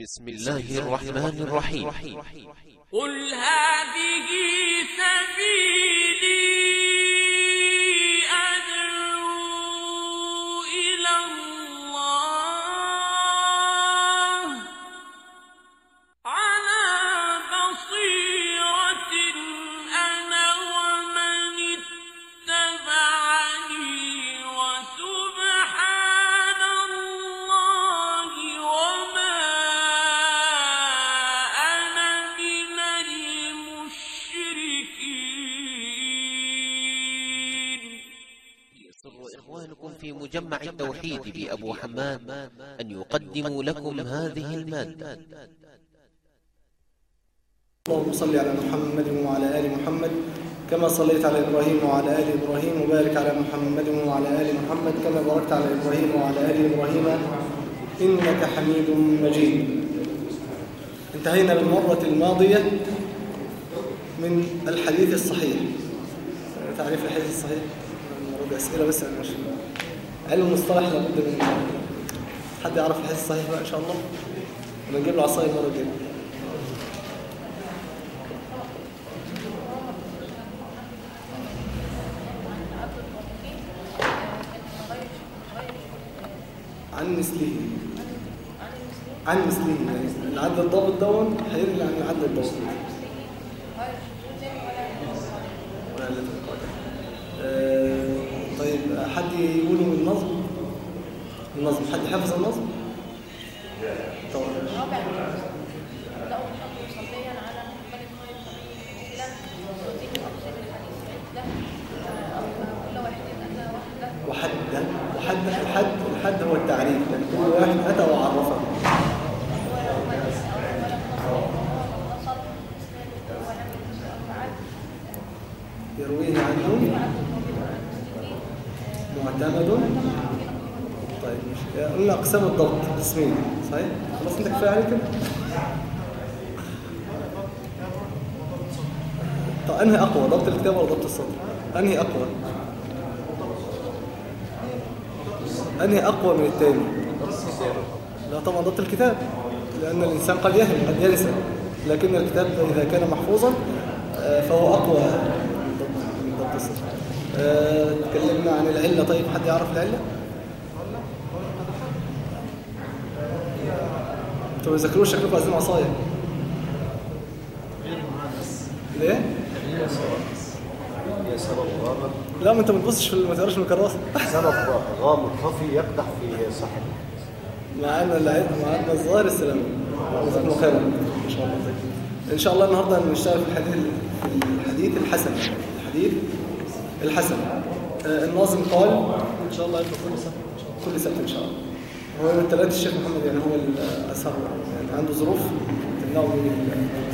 بسم الله الرحمن الرحيم قل هذه سبيلي أدعو إلى الله على بصيرة أنا ومن اتبعني وسبحان الله وما أنا من المشركين يسر إخوانكم في مجمع التوحيد بأبو حماد أن يقدموا لكم هذه المادة اللهم صل على محمد وعلى آل محمد كما صليت على إبراهيم وعلى آل إبراهيم وبارك على محمد وعلى آل محمد كما باركت على إبراهيم وعلى آل إبراهيم إنك حميد مجيد انتهينا بالمرة الماضية من الحديث الصحيح تعريف الحديث الصحيح المرة دي أسئلة بس أنا مش علم المصطلح لابد من حد يعرف الحديث الصحيح بقى إن شاء الله ولا نجيب له عصاية المرة الجاية عن مثله عن مثله يعني العدد الضابط دون هيرجع عن العدد الضابط ولا لا آه، طيب حد يقوله من النظم النظم حد حافظ النظم طبعا رابع لو الحمد مصليا على محمد خير خليل مسلم وزيد أقسم الحديث عدة كل واحد أتى وحده وحد وحد الحد الحد هو التعريف يعني كل واحد أتى وعرفه يرويه عنه معتمد طيب مش قلنا أقسام الضبط قسمين صحيح؟ خلاص أنت كفاية عليك كده؟ طب أنهي أقوى ضبط الكتاب ولا ضبط السطر؟ أنهي أقوى؟ أنهي أقوى من الثاني؟ لا طبعا ضبط الكتاب لأن الإنسان قد يهم قد ينسى لكن الكتاب إذا كان محفوظا آه، فهو أقوى من ضبط- من ضبط السطر آه، تكلمنا عن العلة طيب حد يعرف العلة؟ انتوا ما بتذاكروش شكلكم عايزين عصاية ليه؟ هي سبب غامض لا ما انت ما تبصش في ما تقراش من الكراسة سبب غامض خفي يقدح في صحة معانا العلم معانا الظاهر السلام جزاكم الله خيرا ان شاء الله ان شاء الله النهارده هنشتغل في الحديث في الحديث الحسن الحديث الحسن آه، الناظم قال ان شاء الله يبقى كل سبت كل سبت ان شاء الله هو يوم الثلاث الشيخ محمد يعني هو الاسهر يعني عنده ظروف تمنعه من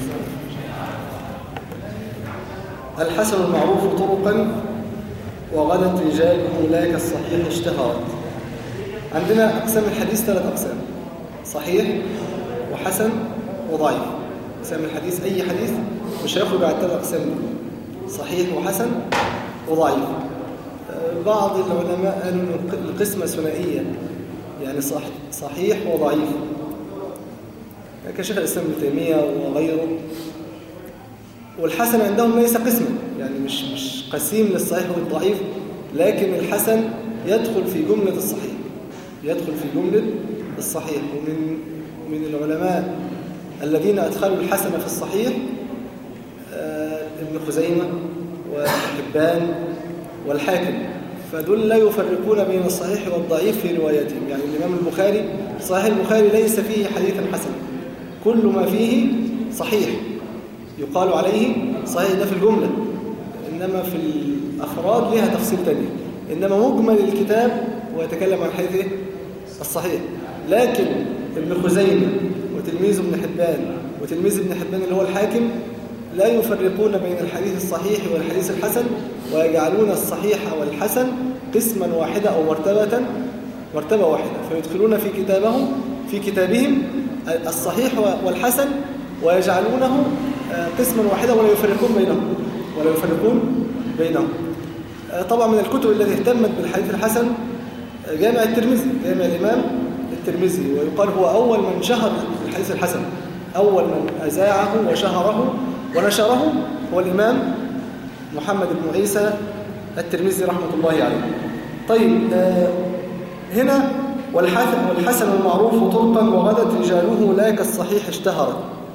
ال- الحسن المعروف طرقا وغدت رجاله لا كالصحيح اشتهرت عندنا أقسام الحديث ثلاث أقسام صحيح وحسن وضعيف أقسام الحديث أي حديث مش هيخرج على الثلاث أقسام دول صحيح وحسن وضعيف آه، بعض العلماء قالوا إن القسمة ثنائية يعني صح صحيح وضعيف يعني كشيخ الإسلام ابن تيمية وغيره والحسن عندهم ليس قسما يعني مش مش قسيم للصحيح والضعيف لكن الحسن يدخل في جملة الصحيح يدخل في جملة الصحيح ومن من العلماء الذين أدخلوا الحسن في الصحيح آه، ابن خزيمة وحبان والحاكم فدول لا يفرقون بين الصحيح والضعيف في رواياتهم يعني الإمام البخاري صحيح البخاري ليس فيه حديثا حسنا كل ما فيه صحيح يقال عليه صحيح ده في الجملة إنما في الأفراد لها تفصيل تاني إنما مجمل الكتاب ويتكلم عن حديث إيه؟ الصحيح لكن ابن خزيمة وتلميذ ابن حبان وتلميذ ابن حبان اللي هو الحاكم لا يفرقون بين الحديث الصحيح والحديث الحسن ويجعلون الصحيح والحسن قسما واحدا أو مرتبة مرتبة واحدة فيدخلون في كتابهم في كتابهم الصحيح والحسن ويجعلونه آه، قسما واحدا ولا يفرقون بينهم ولا يفرقون بينهم آه، طبعا من الكتب التي اهتمت بالحديث الحسن آه، جامع الترمذي جامع الإمام الترمذي ويقال هو أول من شهر الحديث الحسن أول من أذاعه وشهره ونشره هو الإمام محمد بن عيسى الترمذي رحمة الله عليه طيب آه، هنا والحسن, والحسن المعروف طرقا وغدت رجاله لا كالصحيح اشتهرت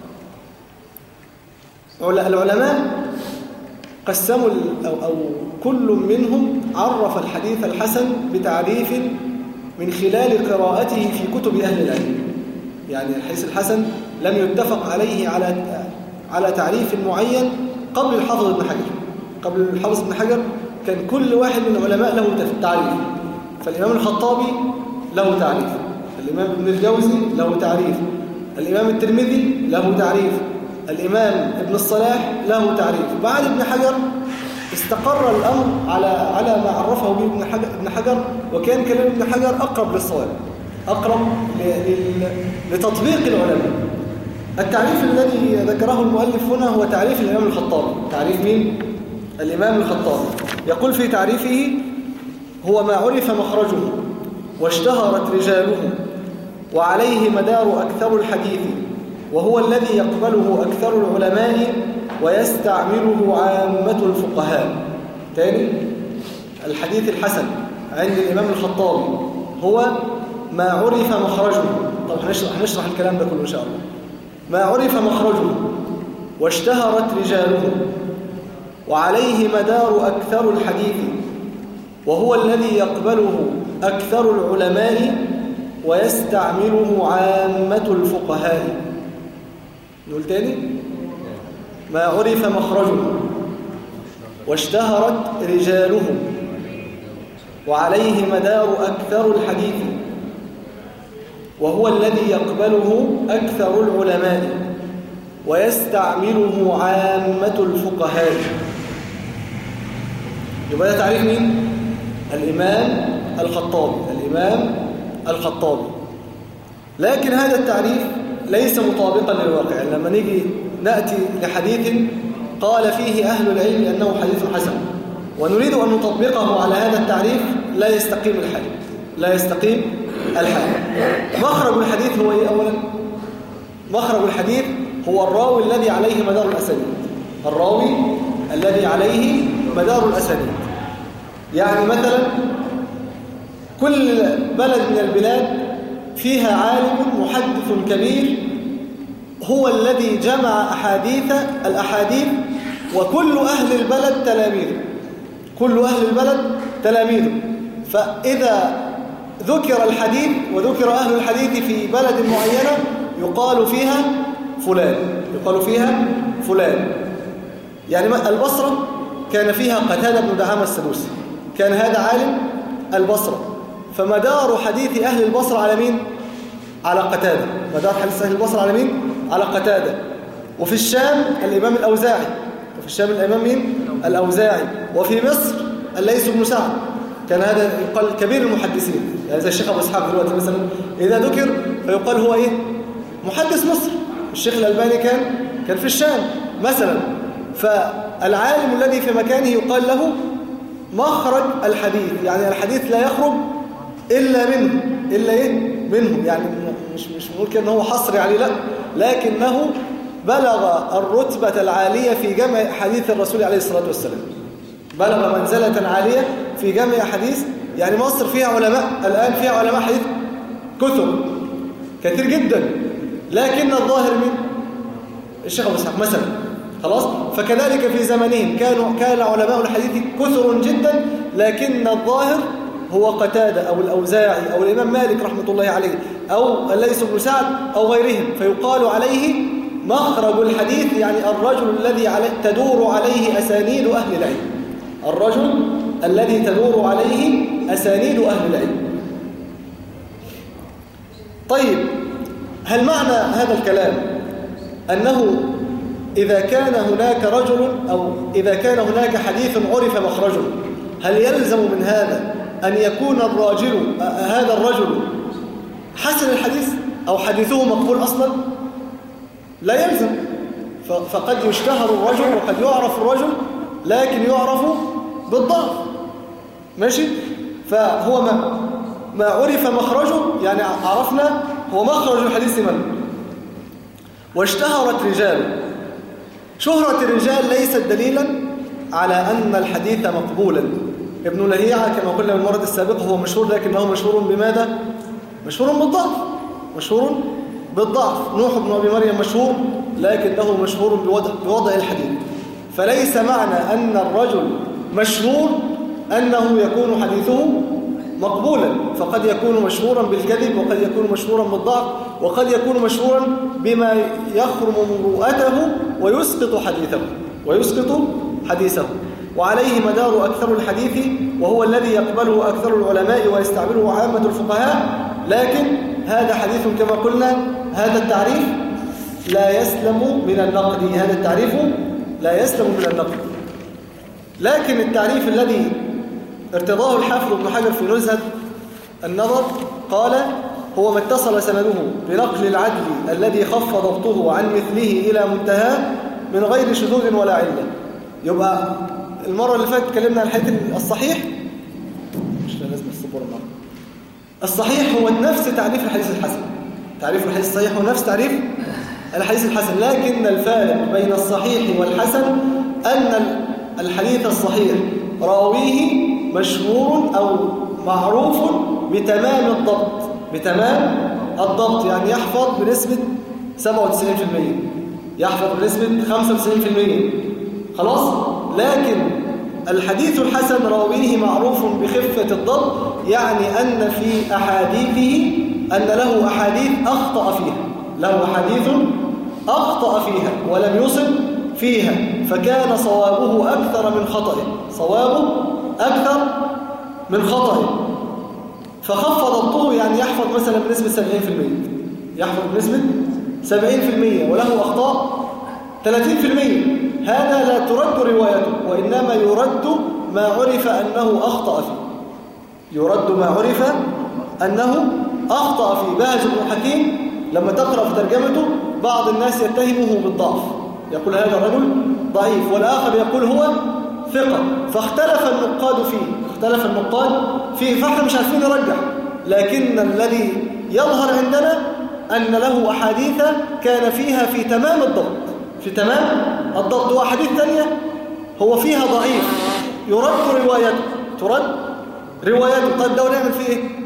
عل- العلماء قسموا ال- أو, أو كل منهم عرف الحديث الحسن بتعريف من خلال قراءته في كتب أهل العلم يعني الحديث الحسن لم يتفق عليه على على تعريف معين قبل الحافظ ابن حجر قبل الحافظ ابن حجر كان كل واحد من العلماء له تعريف فالإمام الخطابي له تعريف الإمام ابن الجوزي له تعريف الإمام الترمذي له تعريف الإمام ابن الصلاح له تعريف بعد ابن حجر استقر الأمر على على ما عرفه به ابن حجر, ابن حجر وكان كلام ابن حجر أقرب للصواب أقرب ل- لل- لتطبيق العلماء التعريف الذي ذكره المؤلف هنا هو تعريف الإمام الخطابي تعريف مين؟ الإمام الخطابي يقول في تعريفه هو ما عرف مخرجه واشتهرت رجاله وعليه مدار أكثر الحديث وهو الذي يقبله أكثر العلماء ويستعمله عامة الفقهاء تاني الحديث الحسن عند الإمام الخطابي هو ما عرف مخرجه طب هنشرح, هنشرح الكلام ده كله إن شاء الله ما عرف مخرجه واشتهرت رجاله وعليه مدار أكثر الحديث وهو الذي يقبله أكثر العلماء ويستعمله عامة الفقهاء نقول تاني ما عرف مخرجه واشتهرت رجاله وعليه مدار أكثر الحديث وهو الذي يقبله أكثر العلماء ويستعمله عامة الفقهاء يبقى ده تعريف مين؟ الإمام الخطابي الإمام الخطابي لكن هذا التعريف ليس مطابقا للواقع يعني لما نيجي نأتي لحديث قال فيه أهل العلم أنه حديث حسن ونريد أن نطبقه على هذا التعريف لا يستقيم الحال لا يستقيم الحال مخرج الحديث هو إيه أولا مخرج الحديث هو الراوي الذي عليه مدار الأسانيد الراوي الذي عليه مدار الأسانيد يعني مثلا كل بلد من البلاد فيها عالم محدث كبير هو الذي جمع أحاديث الأحاديث وكل أهل البلد تلاميذه كل أهل البلد تلاميذه فإذا ذكر الحديث وذكر أهل الحديث في بلد معينة يقال فيها فلان يقال فيها فلان يعني البصرة كان فيها قتادة بن دعامة السدوسي كان هذا عالم البصرة فمدار حديث أهل البصرة على مين؟ على قتادة مدار حديث أهل البصرة على مين؟ على قتادة وفي الشام الإمام الأوزاعي وفي الشام الإمام مين؟ الأوزاعي وفي مصر الليث بن سعد كان هذا يقال كبير المحدثين يعني زي الشيخ أبو إسحاق دلوقتي مثلا إذا ذكر فيقال هو إيه؟ محدث مصر الشيخ الألباني كان كان في الشام مثلا فالعالم الذي في مكانه يقال له مخرج الحديث يعني الحديث لا يخرج إلا منه إلا إيه؟ منه يعني مش مش بنقول كده ان هو حصري عليه لا لكنه بلغ الرتبة العالية في جمع حديث الرسول عليه الصلاة والسلام بلغ منزلة عالية في جمع حديث يعني مصر فيها علماء الآن فيها علماء حديث كثر كثير جدا لكن الظاهر من الشيخ أبو إسحاق مثلا خلاص فكذلك في زمنهم كانوا كان علماء الحديث كثر جدا لكن الظاهر هو قتادة أو الأوزاعي أو الإمام مالك رحمة الله عليه أو الليث بن سعد أو غيرهم فيقال عليه مخرج الحديث يعني الرجل الذي عليه تدور عليه أسانيد أهل العلم الرجل الذي تدور عليه أسانيد أهل العلم طيب هل معنى هذا الكلام أنه إذا كان هناك رجل أو إذا كان هناك حديث عرف مخرجه هل يلزم من هذا أن يكون الراجل هذا الرجل حسن الحديث أو حديثه مقبول أصلا لا يلزم فقد يشتهر الرجل وقد يعرف الرجل لكن يعرف بالضعف ماشي فهو ما ما عرف مخرجه يعني عرفنا هو مخرج الحديث من واشتهرت رجال شهرة الرجال ليست دليلا على أن الحديث مقبولا ابن لهيعة كما قلنا من المرة السابقة هو مشهور لكنه مشهور بماذا؟ مشهور بالضعف مشهور بالضعف نوح بن أبي مريم مشهور لكنه مشهور بوضع, بوضع الحديث فليس معنى أن الرجل مشهور أنه يكون حديثه مقبولا فقد يكون مشهورا بالكذب وقد يكون مشهورا بالضعف وقد يكون مشهورا بما يخرم مروءته ويسقط حديثه ويسقط حديثه وعليه مدار أكثر الحديث وهو الذي يقبله أكثر العلماء ويستعمله عامة الفقهاء لكن هذا حديث كما قلنا هذا التعريف لا يسلم من النقد هذا التعريف لا يسلم من النقد لكن التعريف الذي ارتضاه الحافظ ابن حجر في نزهة النظر قال هو ما اتصل سنده بنقل العدل الذي خف ضبطه عن مثله إلى منتهاه من غير شذوذ ولا علة يبقى المرة اللي فاتت اتكلمنا عن الحديث الصحيح مش لازم الصبور النهارده الصحيح هو نفس تعريف الحديث الحسن تعريف الحديث الصحيح هو نفس تعريف الحديث الحسن لكن الفارق بين الصحيح والحسن أن الحديث الصحيح راويه مشهور أو معروف بتمام الضبط بتمام الضبط يعني يحفظ بنسبة 97% يحفظ بنسبة 95% خلاص لكن الحديث الحسن راويه معروف بخفة الضبط يعني أن في أحاديثه أن له أحاديث أخطأ فيها له أحاديث أخطأ فيها ولم يصب فيها فكان صوابه أكثر من خطأه صوابه أكثر من خطأه فخف ضبطه يعني يحفظ مثلا بنسبة 70% يحفظ بنسبة 70% وله أخطاء 30% هذا لا ترد روايته وإنما يرد ما عرف أنه أخطأ فيه يرد ما عرف أنه أخطأ فيه باهج بن حكيم لما تقرأ في ترجمته بعض الناس يتهمه بالضعف يقول هذا الرجل ضعيف والآخر يقول هو ثقة فاختلف النقاد فيه اختلف النقاد فيه فاحنا مش عارفين نرجح لكن الذي يظهر عندنا أن له أحاديث كان فيها في تمام الضبط في تمام الضبط وأحاديث ثانية هو فيها ضعيف يرد روايته ترد روايته طيب ده نعمل فيه ايه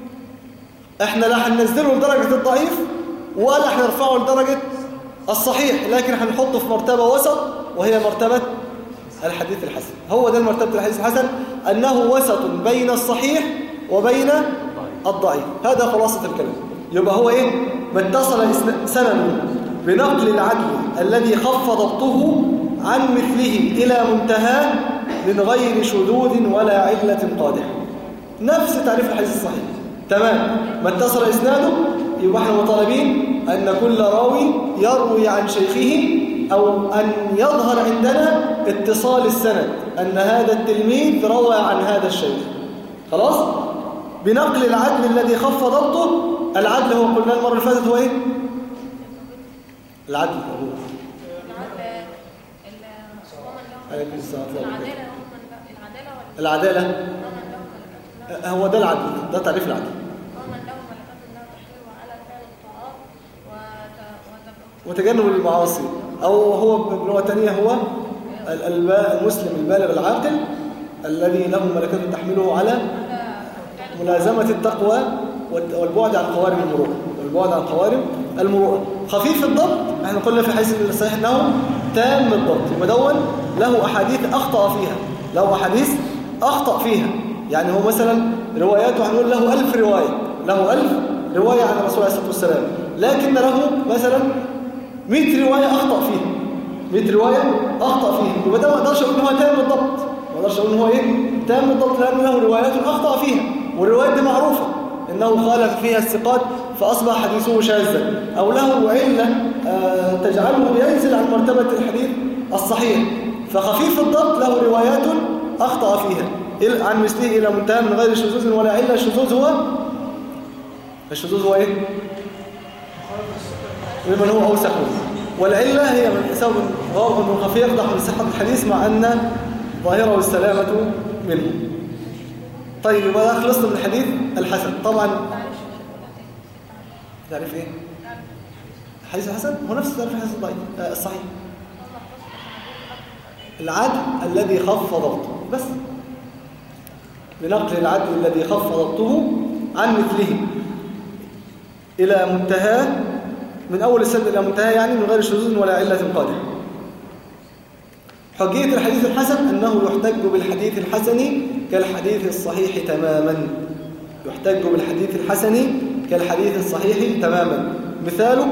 احنا لا هننزله لدرجة الضعيف ولا هنرفعه لدرجة الصحيح لكن هنحطه في مرتبة وسط وهي مرتبة الحديث الحسن هو ده مرتبة الحديث الحسن أنه وسط بين الصحيح وبين الضعيف هذا خلاصة الكلام يبقى هو إيه ما اتصل سند بنقل العدل الذي خف ضبطه عن مثله إلى منتهاه من غير شذوذ ولا علة قادحة نفس تعريف الحديث الصحيح تمام ما اتصل إسناده يبقى احنا مطالبين أن كل راوي يروي عن شيخه أو أن يظهر عندنا اتصال السند أن هذا التلميذ روى عن هذا الشيخ خلاص بنقل العدل الذي خف ضبطه العدل هو قلنا المرة اللي فاتت هو ايه العدل هو عليكم السلام العدالة هم من له- العدالة ولا العدالة هم من له ملكات هو ده العدل ده تعريف العدل هم من له ملكات الله تحرير وعلى فعل الطاعات وت- وتبقى وتجنب المعاصي أو هو بلغة تانية هو ال- الب- المسلم البالغ العاقل الذي له ملكات تحمله على ملازمة التقوى والت- والبعد عن قوارب المروءة والبعد عن قوارب المروءة خفيف الضبط احنا قلنا في حديث الصحيح انه تام الضبط يبقى دون له احاديث اخطا فيها له احاديث اخطا فيها يعني هو مثلا رواياته هنقول له ألف رواية له ألف رواية عن الرسول عليه الصلاة والسلام لكن له مثلا 100 رواية أخطأ فيها 100 رواية أخطأ فيها يبقى ده ما أقدرش أقول إن هو تام الضبط ما أقدرش أقول إن هو إيه تام الضبط لأن له روايات أخطأ فيها والروايات دي معروفة إنه خالف فيها الثقات فأصبح حديثه شاذا أو له علة آه، تجعله ينزل عن مرتبة الحديث الصحيح فخفيف الضبط له روايات أخطأ فيها إل- عن مثله إلى منتهى من غير شذوذ ولا علة الشذوذ هو الشذوذ هو إيه؟ لمن هو أوسع منه والعلة هي من سبب غامض خفي يقدح من صحة الحديث مع أن ظاهره السلامة منه طيب يبقى ده خلصنا من الحديث الحسن طبعا تعرف ايه الحديث الحسن هو نفس تعريف الحديث الضعيف آه، الصحيح العدل الذي خف ضبطه بس لنقل العدل الذي خف ضبطه عن مثله إلى منتهى من أول السند إلى منتهى يعني من غير شذوذ ولا علة قادمة حجية الحديث الحسن أنه يحتج بالحديث الحسن كالحديث الصحيح تماما يحتج بالحديث الحسن كالحديث الصحيح تماما مثاله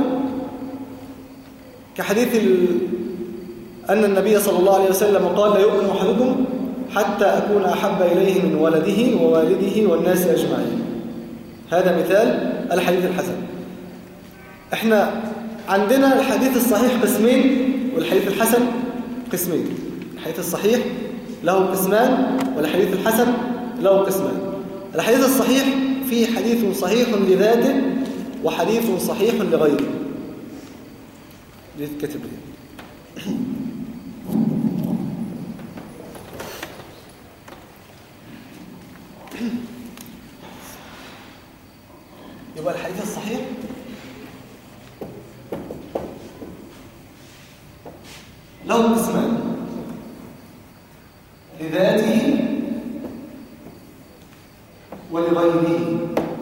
كحديث ال... أن النبي صلى الله عليه وسلم قال لا يؤمن أحدكم حتى أكون أحب إليه من ولده ووالده والناس أجمعين هذا مثال الحديث الحسن احنا عندنا الحديث الصحيح قسمين والحديث الحسن قسمين الحديث الصحيح له قسمان والحديث الحسن له قسمان الحديث الصحيح فيه حديث صحيح لذاته وحديث صحيح لغيره دي تكتب لي يبقى الحديث الصحيح له قسمان لذاته ولغيره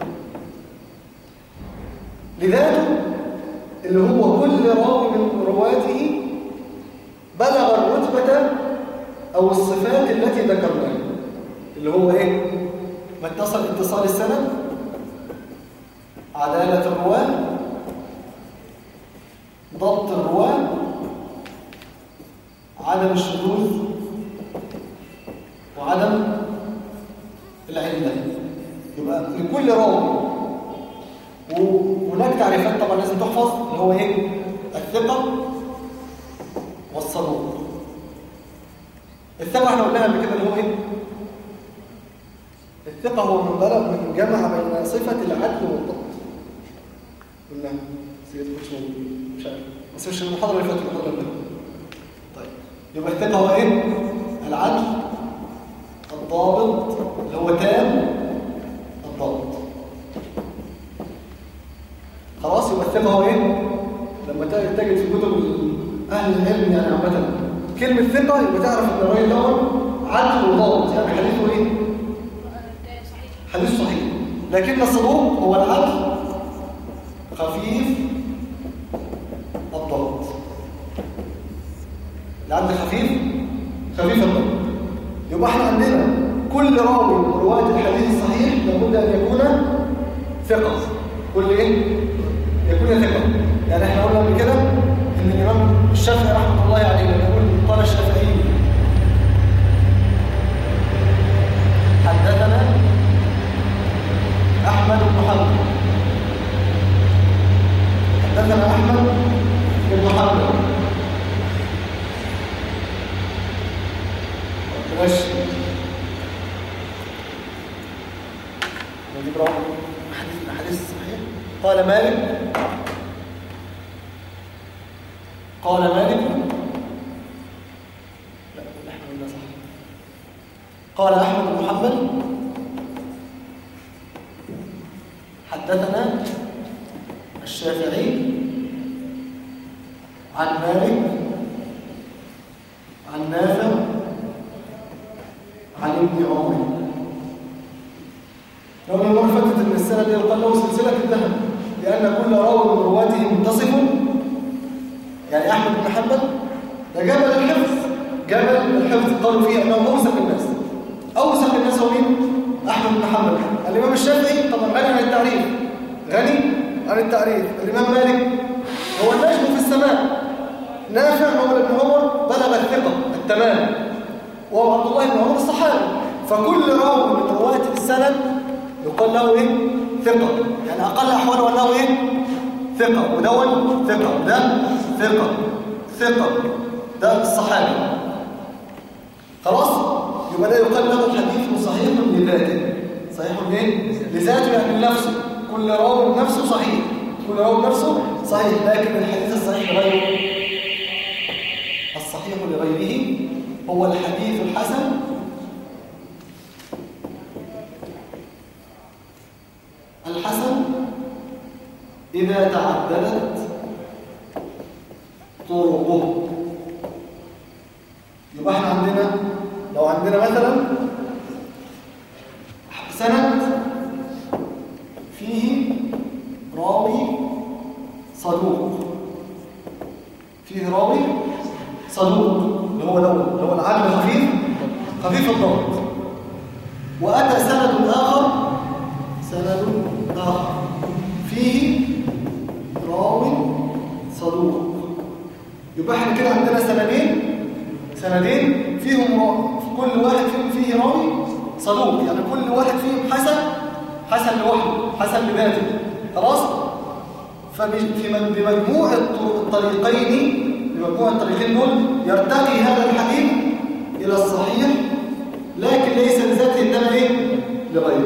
لذاته اللي هو كل راوي من رواته بلغ الرتبة أو الصفات التي ذكرناها اللي هو إيه؟ ما اتصل اتصال السند عدالة الرواة ضبط الرواة عدم الشذوذ وعدم العلة يبقى لكل راوي وهناك تعريفات طبعا لازم تحفظ اللي هو ايه الثقة والصدوق الثقة احنا قلناها قبل كده اللي هو ايه الثقة هو من بلغ من جمع بين صفة العدل والضبط قلنا سيد مش موجود مش عارف بس مش المحاضرة اللي فاتت المحاضرة اللي فاتت طيب يبقى الثقة هو ايه العدل الضابط اللي هو تام الضابط خلاص يبقى الثقة هو ايه لما تجد في كتب اهل العلم يعني عامة كلمة ثقة يبقى تعرف ان الراجل ده عدل وضابط يعني حديثه ايه حديث صحيح لكن الصدوق هو العدل خفيف الضبط العدل خفيف خفيف الضبط يبقى احنا عندنا كل راوي من رواه الحديث الصحيح لابد ان يكون ثقه كل ايه يكون ثقه يعني احنا قلنا قبل كده ان الامام الشافعي رحمه الله عليه لما يقول قال الشافعي حدثنا احمد بن حنبل حدثنا احمد بن حنبل ماشي نجيب رواه حديث الحديث الصحيح قال مالك قال مالك لا احنا قلنا صح قال احمد بن محمد حدثنا الشافعي عن مالك عن نافع عن ابن عمر لو المرة اللي فاتت ان السنة دي يقال له سلسلة الذهب لأن كل راوي من رواته متصف يعني أحمد بن محمد ده جبل الحفظ جبل الحفظ قالوا فيه أنه أوثق الناس أوثق الناس هو مين؟ أحمد بن محمد الإمام الشافعي طبعا غني عن التعريف غني عن التعريف الإمام مالك هو النجم في السماء نافع مولى بن عمر بلغ الثقة التمام وهو عبد الله بن عمر الصحابي فكل راوي من رواة السند يقال له ايه ثقة يعني اقل احواله انه ايه ثقة ودون ثقة ده ثقة ثقة ده الصحابي خلاص يبقى ده يقال له حديث صحيح لذاته صحيح ايه لذاته يعني لنفسه كل راوي نفسه صحيح كل راوي نفسه صحيح لكن الحديث الصحيح غيره الصحيح لغيره هو الحديث الحسن الحسن إذا تعددت طرقه يبقى احنا عندنا لو عندنا مثلا سند فيه راوي صدوق فيه راوي صدوق اللي هو الاول اللي هو العالم الخفيف خفيف الضبط واتى سند اخر سند اخر فيه راوي صدوق يبقى احنا كده عندنا سندين سندين فيهم راوي كل واحد فيهم فيه راوي صدوق يعني كل واحد فيهم حسن حسن لوحده حسن لذاته خلاص فبمجموع الطريقين بمجموع الطريقين دول يرتقي هذا الحديث الى الصحيح لكن ليس لذاته انما ايه لغيره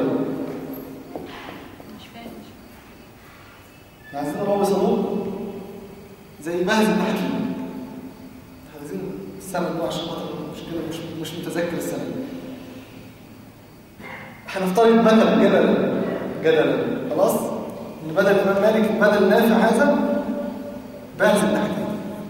مش فاهم مش يعني عايزين راوي صدوق زي بهز بن حكيم عايزين السند ده عشان خاطر مش كده مش مش متذكر السند هنفترض مثلا جدلا جدلا خلاص ان بدل الامام مالك بدل نافع هذا بهز بن حكيم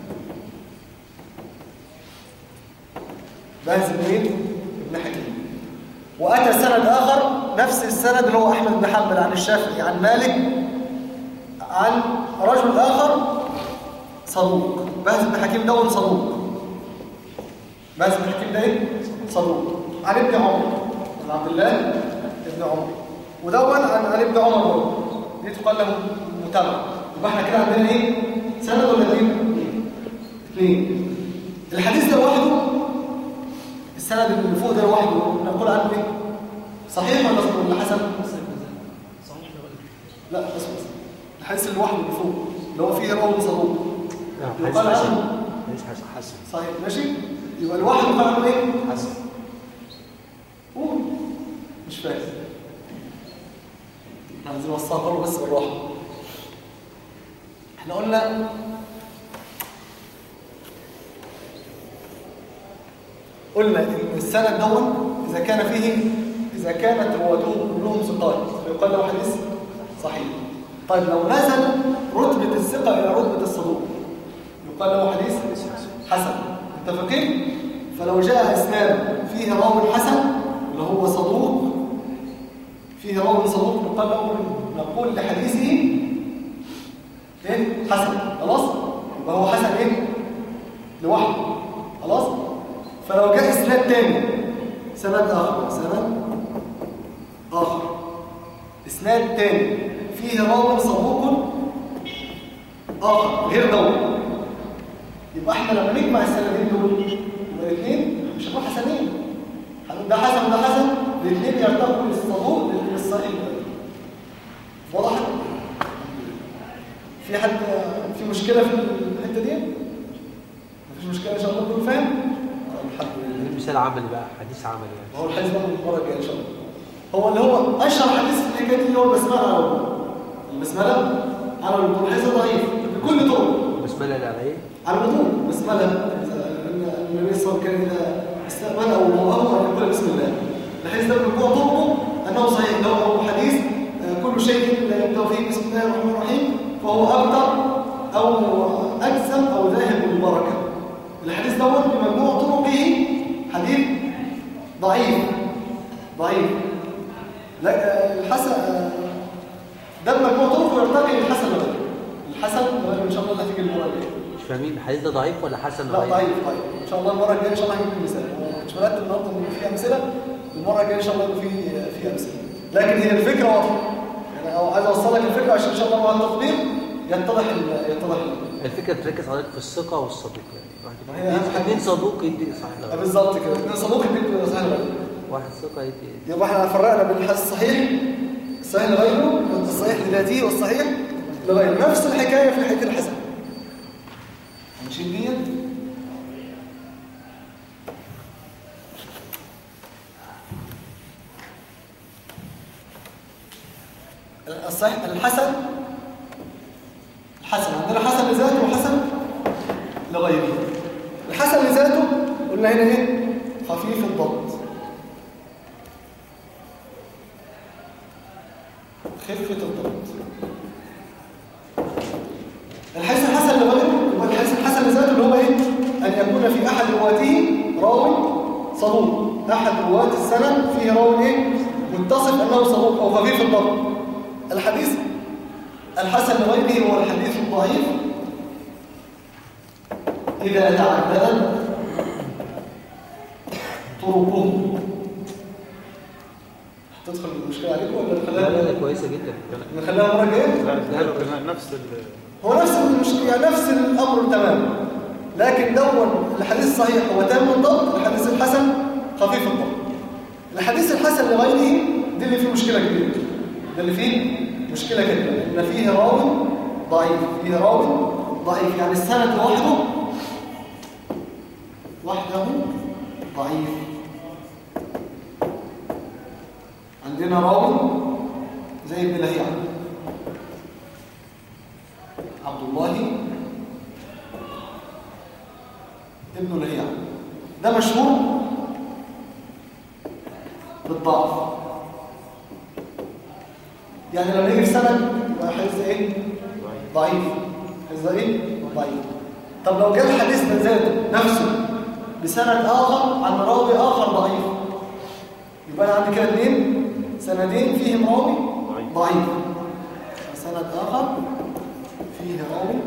بهز بن مين؟ ابن حكيم واتى سند اخر نفس السند اللي هو احمد بن حنبل عن الشافعي عن مالك عن رجل آخر صدوق بهز بن حكيم ده صدوق بهز بن حكيم ده ايه؟ صدوق عن ابن عمر عن عبد الله ابن عمر ودون عن عن ابن عمر برضه دي تقال له متابعة يبقى احنا كده عندنا ايه؟ سند ولا اثنين؟ اثنين الحديث ده لوحده السند اللي فوق ده لوحده نقول عنه ايه؟ صحيح ولا ولا حسن؟ لا بس بس الحديث اللي لوحده اللي فوق اللي هو فيه راوي صدوق نعم يقال حسن عنه ليش حسن حسن صحيح ماشي يبقى لوحده يقال عنه ايه؟ حسن قول مش فاهم احنا عايزين نوصلها بره بس بالراحه احنا قلنا قلنا ان السند دون اذا كان فيه اذا كانت رواته كلهم ثقات فيقال له حديث صحيح طيب لو نزل رتبه الثقه الى رتبه الصدوق يقال له حديث حسن متفقين فلو جاء اسناد فيه راوي حسن اللي هو صدوق فيه راوي صدوق يقال له نقول لحديثه ايه حسن خلاص يبقى هو حسن ايه لوحده خلاص فلو جاء اسناد تاني سند اخر سند اخر اسناد تاني فيه راوي صدوق اخر غير دول يبقى احنا لما نجمع السندين دول يبقى الاثنين مش هنقول حسنين هنقول ده حسن وده حسن الاثنين يرتقوا للصدوق للصحيح واضح في حد في مشكله في الحته دي مفيش مشكله ان شاء الله كله فاهم طيب الحمد لله مثال عملي بقى حديث عملي يعني هو الحديث بقى من المره الجايه ان شاء الله هو اللي هو اشهر حديث في الحكايه دي اللي هو البسمله على الوضوء البسمله على الوضوء الحديث ده ضعيف بكل طرق بسملة اللي على ايه؟ على الوضوء بسمله النبي صلى الله عليه وسلم كان اذا استقبل او وضوءه ان يقول بسم الله الحديث ده بمجموع طرقه انه صحيح لو هو حديث آه، كل شيء لا يبدا فيه بسم الله الرحمن الرحيم فهو ابتر او اجزم او ذاهب بالبركه الحديث دوت بمجموع طرقه حديث ضعيف ضعيف لا آه، الحسن آه، ده بمجموع طرقه يرتقي للحسن لغيره الحسن لغيره ان شاء الله اللي هتيجي المره الجايه مش فاهمين الحديث ده ضعيف ولا حسن لا ضعيف؟ ضعيف ضعيف ان شاء الله المره الجايه ان شاء الله هجيب لكم مثال أنا مش مرتب النهارده ان في امثله المره الجايه ان شاء الله يبقى في في امثله لكن هي الفكره واضحه يعني أو عايز اوصل لك الفكره عشان ان شاء الله مع التطبيق يتضح ال- يتضح ال- الفكرة تركز حضرتك في الثقة والصدوق يعني ما هي واحد أهم حاجة. اثنين صدوق يدي صحيح آه، لغيره. بالظبط كده اثنين صدوق البيت صحيح غيره واحد ثقة يدي يبقى احنا فرقنا بين الحديث الصحيح الصحيح لغيره الصحيح لذاته والصحيح لغيره نفس الحكايه في حكايه الحسن هنشيل ديت الصحيح الحسن الحسن عندنا حسن لذاته وحسن لغيره الحسن لذاته قلنا هنا ايه خفيف الضبط خفة الضبط الحديث الحسن لغيره يبقى الحديث الحسن لذاته أن يكون في أحد رواته راوي صدوق أحد رواة السنة فيه راوي إيه؟ متصف أنه صدوق أو خفيف الضبط الحديث الحسن لغيره هو الحديث الضعيف إذا تعددت طرقه تدخل المشكلة عليكم ولا لا نخليها لا لا كويسه جدا نخليها مرة جاية؟ نفس ال هو نفس المشكلة يعني نفس الأمر تماما لكن دون الحديث الصحيح هو تام الضبط الحديث الحسن خفيف الضبط الحديث الحسن لغيره دي اللي فيه مشكلة كبيرة ده اللي فيه مشكلة كبيرة إن فيه راوي ضعيف فيه راوي ضعيف يعني السند لوحده وحده ضعيف عندنا راوي زي ابن لهيعة عبد الله ابن لهيعة ده مشهور بالضعف يعني لما يجي في سند يبقى حديث ايه ضعيف حديث ايه ضعيف طب لو جاء الحديث من ذاته نفسه بسند اخر عن راوي اخر ضعيف يبقى انا عندي كده اثنين سندين فيهم راوي ضعيف سند اخر فيه راوي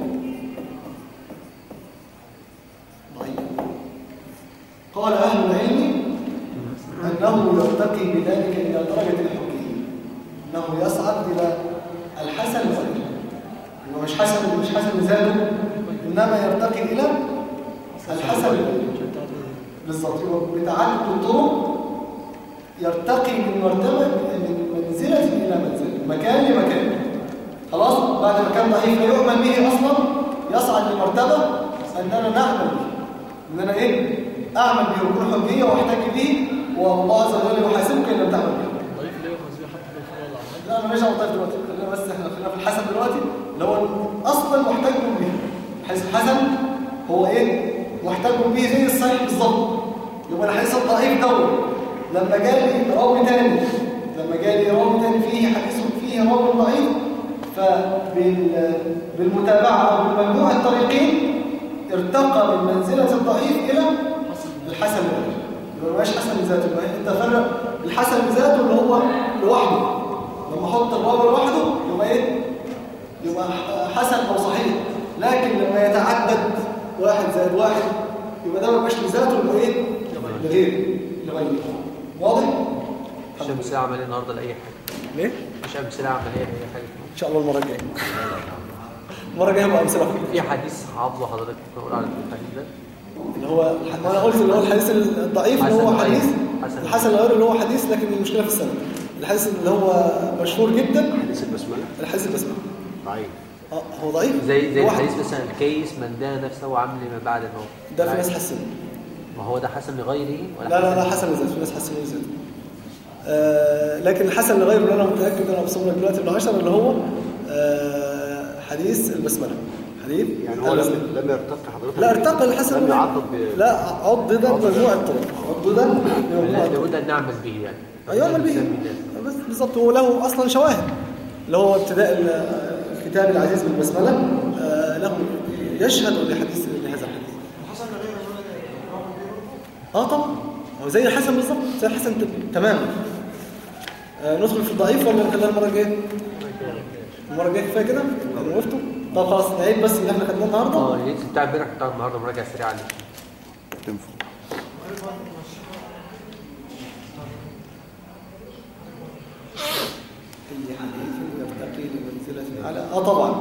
ضعيف قال اهل العلم انه يرتقي بذلك الى درجه الحكيه انه يصعد الى الحسن وغيره انه مش حسن مش حسن لذاته انما يرتقي الى الحسن وغيره بالظبط يبقى بتعدد الطرق يرتقي من مرتبه من منزله الى منزله مكان لمكان خلاص بعد ما كان ضعيف لا يؤمن به اصلا يصعد لمرتبه اننا نعمل به اننا ايه اعمل به ويكون حجيه واحتج به والله عز وجل يحاسبك ان لم تعمل به ضعيف لا يؤخذ به حتى في الفروع العامة لا انا مش هوضح دلوقتي خلينا بس احنا خلينا في الحسن دلوقتي اللي هو اصلا محتاج به حيث الحسن هو ايه محتاج به زي الصحيح بالظبط يبقى الحديث الضعيف دوت لما جالي راوي تاني لما جالي راوي تاني فيه حديث فيه راوي ضعيف فبالمتابعه او بالمجموع الطريقين ارتقى من منزله الضعيف الى الحسن لذاته يبقى ما بقاش حسن لذاته يبقى انت فرق الحسن لذاته اللي هو لوحده لما احط الراوي لوحده يبقى ايه يبقى حسن او صحيح لكن لما يتعدد واحد زائد واحد يبقى ده ما بقاش لذاته يبقى ايه لغيره لغيره واضح مش امثله عمليه النهارده لاي حاجه ليه مش امثله عمليه لاي حاجه ان شاء الله المره الجايه المره الجايه هبقى امثله أكتر. في حديث حافظه حضرتك تقول على الحديث ده اللي هو ما انا قلت اللي هو الحديث الضعيف اللي هو حسن حديث حسن. الحسن الغير اللي هو حديث لكن المشكله في السند الحديث اللي هو مشهور جدا حديث البسمله الحديث البسمه ضعيف اه هو ضعيف زي زي هو حديث- الحديث مثلا الكيس من دان نفسه وعمل ما بعد الموت ده في ناس حسنه ما هو ده حسن لغيره ولا لا لا لا حسن حسن لذات في ناس حسن لذات آه لكن الحسن لغيره اللي انا متاكد انا بصور لك دلوقتي ابن عشر اللي هو آه حديث البسمله حديث يعني هو البسملة. لم لم يرتقي حضرتك لا ارتقى الحسن لم لغيره. يعضد ب لا عضدا مجموعه طرق عضدا مجموعه لا طرق لابد ان نعمل به يعني يعمل به نسمي ده. بس بالظبط هو له اصلا شواهد اللي هو ابتداء ال- الكتاب العزيز بالبسمله آه، له يشهد لحديث لهذا الحديث اه طبعا هو زي الحسن بالظبط زي الحسن ت- تماما آه، ندخل في الضعيف ولا نخليها المره الجايه المره الجايه كفايه كده يعني وقفتوا طب خلاص نعيد بس اللي احنا خدناه النهارده اه اللينك بتاع امبارح بتاع النهارده مراجعه سريعه عليه تنفع أي حديث يرتقي لمنزلة أعلى آه طبعا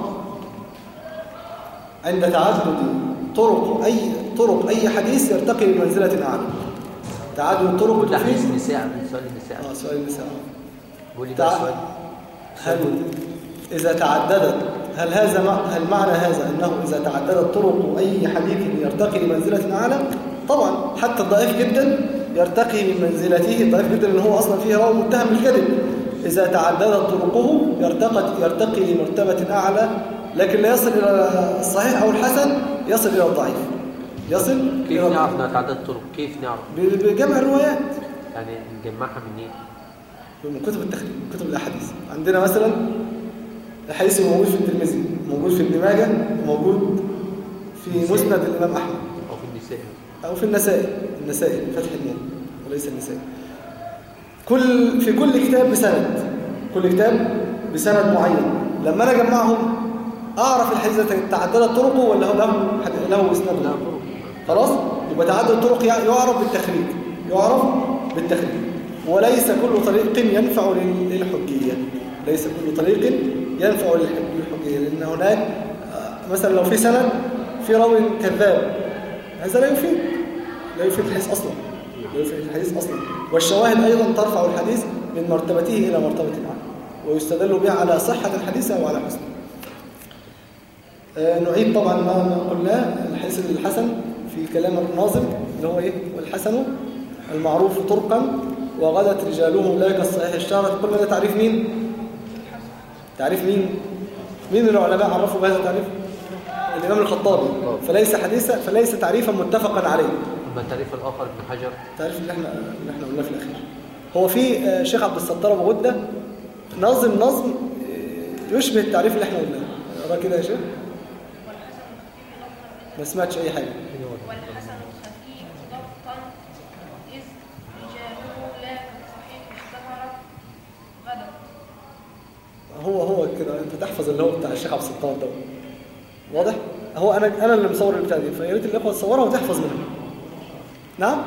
عند تعدد طرق أي طرق أي حديث يرتقي لمنزلة أعلى تعدد الطرق كل حديث تفيد النساء من سؤال النساء آه سؤال النساء بيقول لي بقى تع- سؤال هل إذا تعددت هل هذا مع- هل معنى هذا أنه إذا تعددت طرق أي حديث يرتقي لمنزلة أعلى طبعا حتى الضعيف جدا يرتقي من منزلته الضعيف جدا اللي هو أصلا فيه راوي متهم بالكذب إذا تعددت طرقه يرتقي يرتقي لمرتبة أعلى لكن لا يصل إلى الصحيح أو الحسن يصل إلى الضعيف يصل كيف إلى نعرف انها تعدد طرق كيف نعرف ب- بجمع الروايات يعني نجمعها منين من كتب التخريج من كتب الاحاديث عندنا مثلا الحديث موجود في الترمذي موجود في ابن ماجه موجود في مسند الامام احمد او في النساء أو في النسائي النسائي فتح النون وليس النسائي كل في كل كتاب بسند كل كتاب بسند معين لما أنا أجمعهم أعرف الحديث ده تعددت طرقه ولا هو له له إسناده خلاص يبقى تعدد الطرق يع- يعرف بالتخريج يعرف بالتخريج وليس كل طريق ينفع لل- للحجية ليس كل طريق ينفع للح- للحجية لأن هناك آه، مثلا لو في سند في راوي كذاب هذا لا يفيد لا يفيد الحديث أصلا لا يفيد الحديث أصلا والشواهد أيضا ترفع الحديث من مرتبته إلى مرتبة العالم ويستدل بها على صحة الحديث أو على حسنه آه، نعيد طبعا ما ما قلناه الحديث الحسن في كلام الناظم اللي هو ايه والحسن المعروف طرقا وغدت رجاله لا كالصحيح الشهرة قلنا ده تعريف مين تعريف مين مين العلماء عرفوا بهذا التعريف الإمام الخطابي فليس حديثا فليس تعريفا متفقا عليه أما التعريف الآخر ابن حجر التعريف اللي احنا اللي احنا قلناه في الأخير هو في آه، شيخ عبد الستار أبو غدة نظم نظم آه، يشبه التعريف اللي احنا قلناه اقرا كده يا شيخ ما سمعتش أي حاجة والحسن الخفيف ضبطا إذ رجاله لا كالصحيح اشتهرت غدت هو هو كده انت تحفظ اللي هو بتاع الشيخ عبد الستار ده واضح هو انا انا اللي مصور البتاع دي فيا ريت الاخوه تصورها وتحفظ منها نعم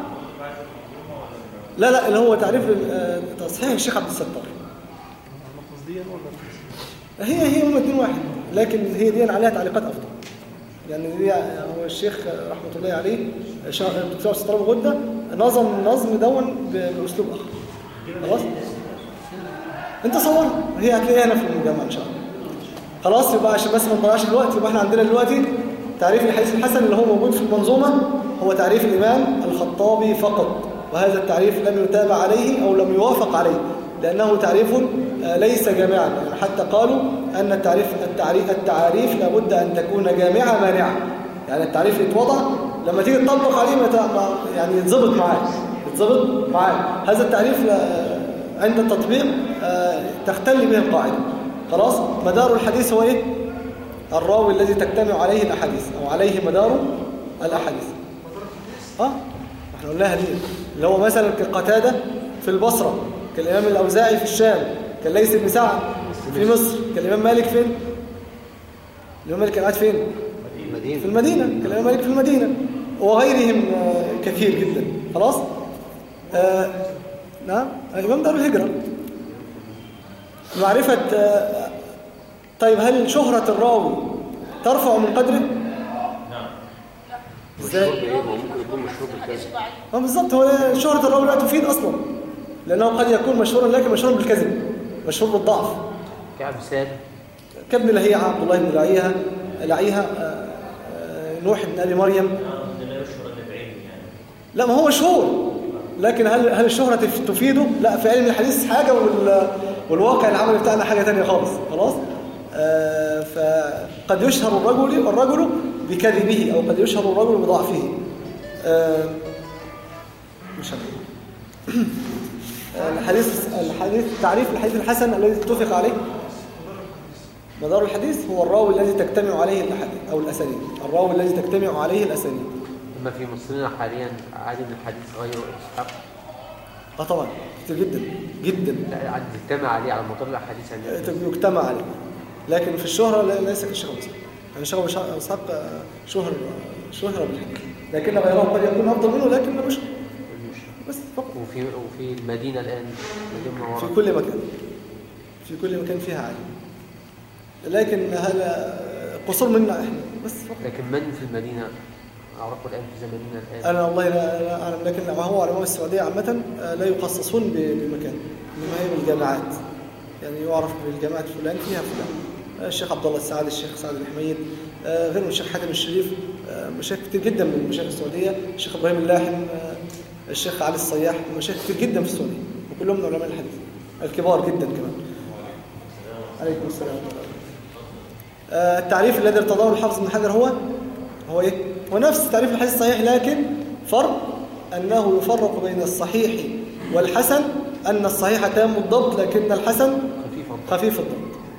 لا لا اللي هو تعريف ال- آه، تصحيح الشيخ عبد الستار قصديا ولا هي هي هم اتنين واحد لكن هي دي عليها تعليقات افضل يعني دي هو الشيخ رحمه الله عليه شا- الدكتور عبد الستار أبو غده نظم نظم دون ب- باسلوب اخر خلاص انت صورها هي هتلاقيها هنا في المجمع ان شاء الله خلاص يبقى عشان بس ما نضيعش الوقت يبقى احنا عندنا دلوقتي تعريف الحديث الحسن اللي هو موجود في المنظومه هو تعريف الامام الخطابي فقط وهذا التعريف لم يتابع عليه او لم يوافق عليه لانه تعريف آه، ليس جامعا يعني حتى قالوا ان التعريف التعريف التعاريف لابد ان تكون جامعه مانعه يعني التعريف يتوضع لما تيجي تطبق عليه ما ت- ما- يعني يتظبط معاك يتظبط معاك هذا التعريف لا- عند التطبيق آه، تختل به القاعده خلاص مدار الحديث هو ايه الراوي الذي تجتمع عليه الاحاديث او عليه مدار الاحاديث اه احنا قلناها دي اللي هو مثلا كقتاده في البصره كالامام الاوزاعي في الشام كالليث بن سعد في مصر كالامام مالك فين الامام مالك كان قاعد فين في المدينة المدينه كالامام مالك في المدينه وغيرهم آه، كثير جدا خلاص آه نعم امام دار الهجره معرفه آه طيب هل شهره الراوي ترفع من قدره ازاي مشهور بإيه؟ ما هو ممكن يكون مشهور بالكذب اه بالظبط هو شهرة الراوي لا تفيد أصلا لأنه قد يكون مشهورا لكن مشهور بالكذب مشهور بالضعف كأمثال كابن لهيعة عبد الله بن لعيها لعيها آه، آه، نوح بن أبي مريم لا ما هو مشهور لكن هل هل الشهرة تف- تفيده؟ لا في علم الحديث حاجة وال والواقع العملي بتاعنا حاجة تانية خالص خلاص آه، فقد يشهر الرجل الرجل بكذبه أو قد يشهر الرجل بضعفه آه، مش هنقول. الحديث الحديث تعريف الحديث الحسن الذي اتفق عليه مدار الحديث هو الراوي الذي تجتمع عليه الاحاديث او الاسانيد الراوي الذي تجتمع عليه الاسانيد أما في مصرنا حاليا عادي من الحديث غير إسحاق اه طبعا كتير جدا جدا لا عادي تجتمع عليه على مدار الأحاديث يعني يجتمع عليه لكن في الشهرة لا- ليس كالشيخ أبو إسحاق يعني الشيخ أبو إسحاق آه، شهر شهرة بالحديث لكن غيره قد يكون أفضل منه لكن مش بس فقط وفي وفي المدينة الآن مدينة في منورة كل مكان في كل مكان فيها عالم لكن هذا قصور منا احنا بس فقط لكن من في المدينة أعرفه الآن في زماننا الآن انا والله لا لا اعلم لكن ما هو علماء السعوديه عامه آه، لا يخصصون ب- بمكان انما هي بالجامعات يعني يعرف بالجامعه فلان فيها فلان آه، الشيخ عبد الله السعد الشيخ سعد الحميد آه، غير الشيخ حاتم الشريف آه، مشايخ كتير جدا من مشايخ السعوديه الشيخ ابراهيم اللاحم آه، الشيخ علي الصياح مشايخ كتير جدا في السعوديه وكلهم من علماء الحديث الكبار جدا كمان عليكم السلام آه، التعريف الذي ارتضاه الحافظ بن حجر هو هو ايه هو نفس تعريف الحديث الصحيح لكن فرق انه يفرق بين الصحيح والحسن ان الصحيح تام الضبط لكن الحسن خفيفة خفيف الضبط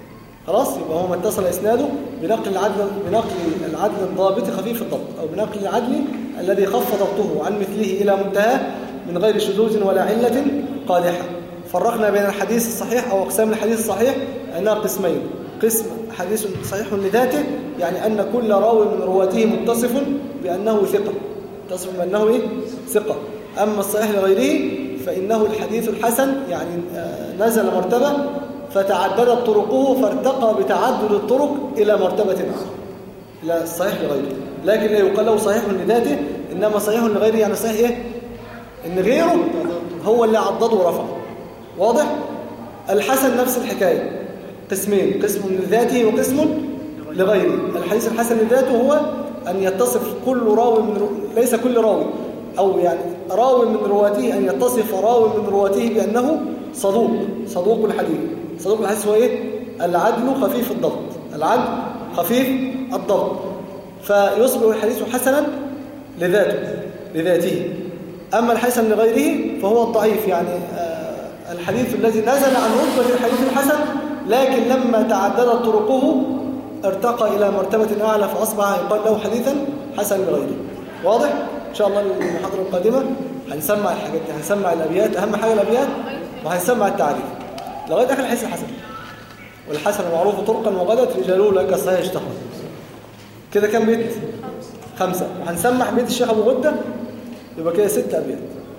خلاص يبقى هو ما اتصل اسناده بنقل العدل بنقل العدل الضابط خفيف الضبط او بنقل العدل الذي خف ضبطه عن مثله الى منتهاه من غير شذوذ ولا عله قادحه فرقنا بين الحديث الصحيح او اقسام الحديث الصحيح انها قسمين قسم حديث صحيح لذاته يعني ان كل راوي من رواته متصف بانه ثقه متصف بانه ايه ثقه اما الصحيح لغيره فانه الحديث الحسن يعني آه، نزل مرتبه فتعددت طرقه فارتقى بتعدد الطرق إلى مرتبة أخرى إلى الصحيح لغيره لكن لا يقال له صحيح لذاته إنما صحيح لغيره يعني صحيح إيه؟ إن غيره هو اللي عضده ورفعه واضح؟ الحسن نفس الحكاية قسمين قسم لذاته وقسم لغيره الحديث الحسن لذاته هو أن يتصف كل راوي من رو... ليس كل راوي أو يعني راوي من رواته أن يتصف راوي من رواته بأنه صدوق صدوق الحديث صدوق الحديث هو إيه؟ العدل خفيف الضبط العدل خفيف الضبط فيصبح الحديث حسنا لذاته لذاته أما الحسن لغيره فهو الضعيف يعني آه، الحديث الذي نزل عن رتبة الحديث الحسن لكن لما تعددت طرقه ارتقى إلى مرتبة أعلى فأصبح يقال له حديثا حسن لغيره واضح؟ إن شاء الله المحاضرة القادمة هنسمع الحاجات دي هنسمع الأبيات أهم حاجة الأبيات وهنسمع التعريف لغاية آخر الحديث الحسن والحسن معروف طرقا وغدت رجاله لك الصحيح اشتهر كده كام بيت؟ خمسة وهنسمع بيت الشيخ أبو غدة يبقى كده ست أبيات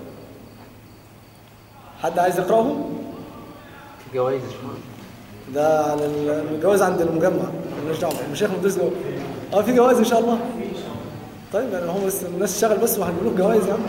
حد عايز يقرأهم؟ جوائز يا شباب. ده على الجواز عند المجمع مالناش دعوه مش هياخد مدرس جواز اه في جواز ان شاء الله طيب يعني هم بس الناس تشتغل بس وهنقول لهم جواز يا عم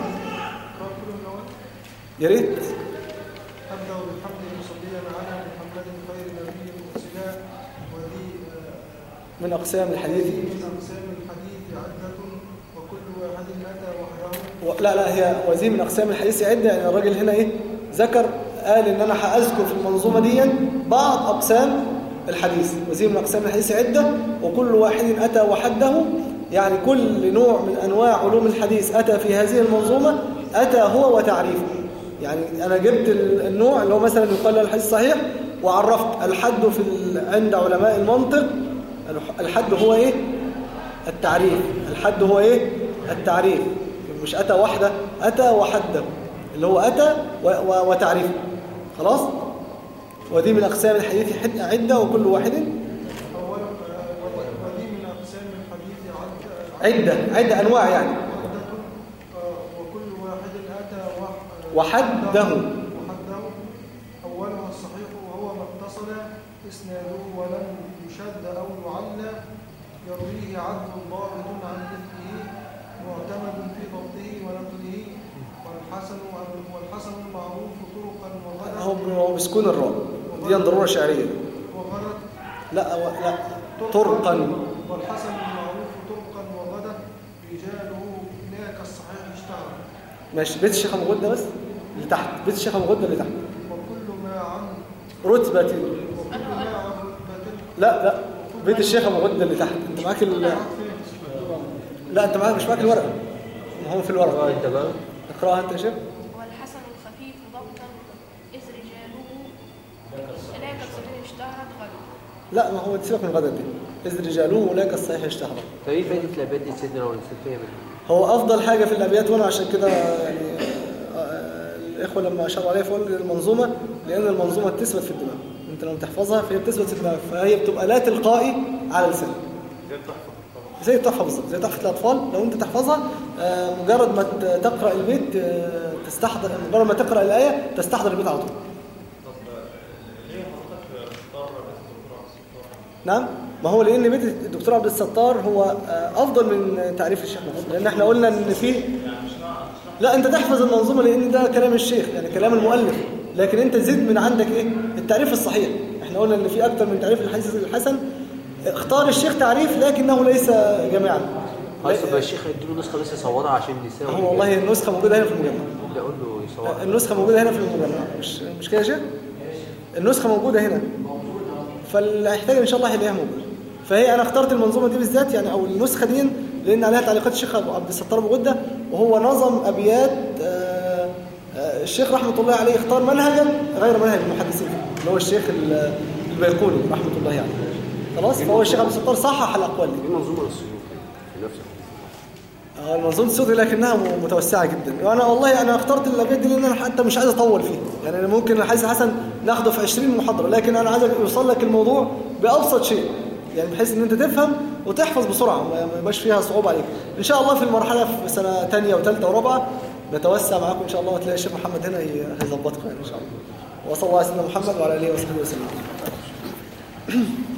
يا ريت أبدأ بالحمد مصليا على محمد خير نبي مرسلا وذي من اقسام الحديث من أقسام الحديث عدة وكل واحد أتى وحده و... لا لا هي وزي من اقسام الحديث عده يعني الراجل هنا ايه ذكر قال ان انا هاذكر في المنظومه دي بعض اقسام الحديث وزي من اقسام الحديث عده وكل واحد اتى وحده يعني كل نوع من انواع علوم الحديث اتى في هذه المنظومه اتى هو وتعريفه يعني انا جبت ال- النوع اللي هو مثلا يقال له الحديث صحيح وعرفت الحد في ال... عند علماء المنطق الح- الحد هو ايه التعريف الحد هو ايه التعريف مش اتى وحده اتى وحده اللي هو اتى و... و... وتعريفه خلاص ودي من اقسام الحديث حد- عده وكل واحد أولا آه، وذي من أقسام الحديث عدة عده عده انواع يعني عدة آه، وكل واحد أتى وح- وحده. وحده أولها الصحيح وهو ما اتصل إسناده ولم يشد أو يعلى يرويه عدل ضابط عن مثله معتمد في ضبطه ونقله والحسن والحسن المعروف طرقا وغدا هو هو بسكون الراء دي ضروره شعريه وغدا لا و... لا طرقا والحسن المعروف طرقا وغدا رجاله لا كالصحيح اشتهر ماشي بيت الشيخ ابو غده بس اللي تحت بيت الشيخ ابو غده اللي تحت وكل ما عن رتبه وكل ما عن رتبة لا لا بيت الشيخ ابو غده اللي تحت انت معاك ال... لا انت معاك مش معاك الورقه هو في اه الورقه انت بقى اقراها انت يا شيخ والحسن الخفيف ضبطا إذ رجاله لا كالصحيح اشتهرت غدا لا ما هو سيبك من غدا دي إذ رجاله ولاك الصحيح اشتهر طب ايه فايدة الابيات دي سيدنا لو الانسان فيها منها؟ هو أفضل حاجة في الأبيات وأنا عشان كده يعني آه، الإخوة لما أشاروا عليها فقول المنظومة لأن المنظومة بتثبت في الدماغ أنت لما تحفظها فهي بتثبت في الدماغ فهي بتبقى لا تلقائي على لسانك زي التحفة بالظبط زي تحفة الأطفال لو أنت تحفظها آه، مجرد ما ت- تقرأ البيت آه، تستحضر مجرد ما تقرأ الآية تستحضر البيت على طول نعم ما هو لان بيت الدكتور عبد الستار هو آه، افضل من تعريف الشيخ محمود لان احنا قلنا ان في لا انت تحفظ المنظومه لان ده كلام الشيخ يعني كلام المؤلف لكن انت زد من عندك ايه التعريف الصحيح احنا قلنا ان في اكتر من تعريف الحديث الحسن اختار الشيخ تعريف لكنه ليس جامعا خلاص يبقى الشيخ هيديله نسخة بس يصورها عشان نساوي هو والله النسخه موجوده هنا في المجمع لا اقول له يصورها النسخه موجوده هنا في المجمع مش مش كده يا شيخ النسخه موجوده هنا فاللي هيحتاج ان شاء الله هيلاقيها موجوده فهي انا اخترت المنظومه دي بالذات يعني او النسخه دي لان عليها تعليقات الشيخ أبو عبد الستار ابو غده وهو نظم ابيات آه، آه، الشيخ رحمه الله عليه اختار منهجا غير منهج المحدثين اللي هو الشيخ ال- البيقوني رحمه الله عليه خلاص فهو الشيخ عبد الستار صحح الاقوال دي دي منظومه للسيوطي في نفس الحديث آه، المنظومه السوداء لكنها م- متوسعه جدا وانا والله انا اخترت الابيات دي لان انا حتى مش عايز اطول فيها يعني أنا ممكن الحديث الحسن ناخده في 20 محاضره لكن انا عايزك يوصل لك الموضوع بابسط شيء يعني بحيث ان انت تفهم وتحفظ بسرعه ما ما يبقاش فيها صعوبه عليك ان شاء الله في المرحله في سنه ثانيه وثالثه ورابعه نتوسع معاكم ان شاء الله وتلاقي الشيخ محمد هنا ي- هيظبطكم يعني ان شاء الله وصلى الله على سيدنا محمد وعلى اله وصحبه وسلم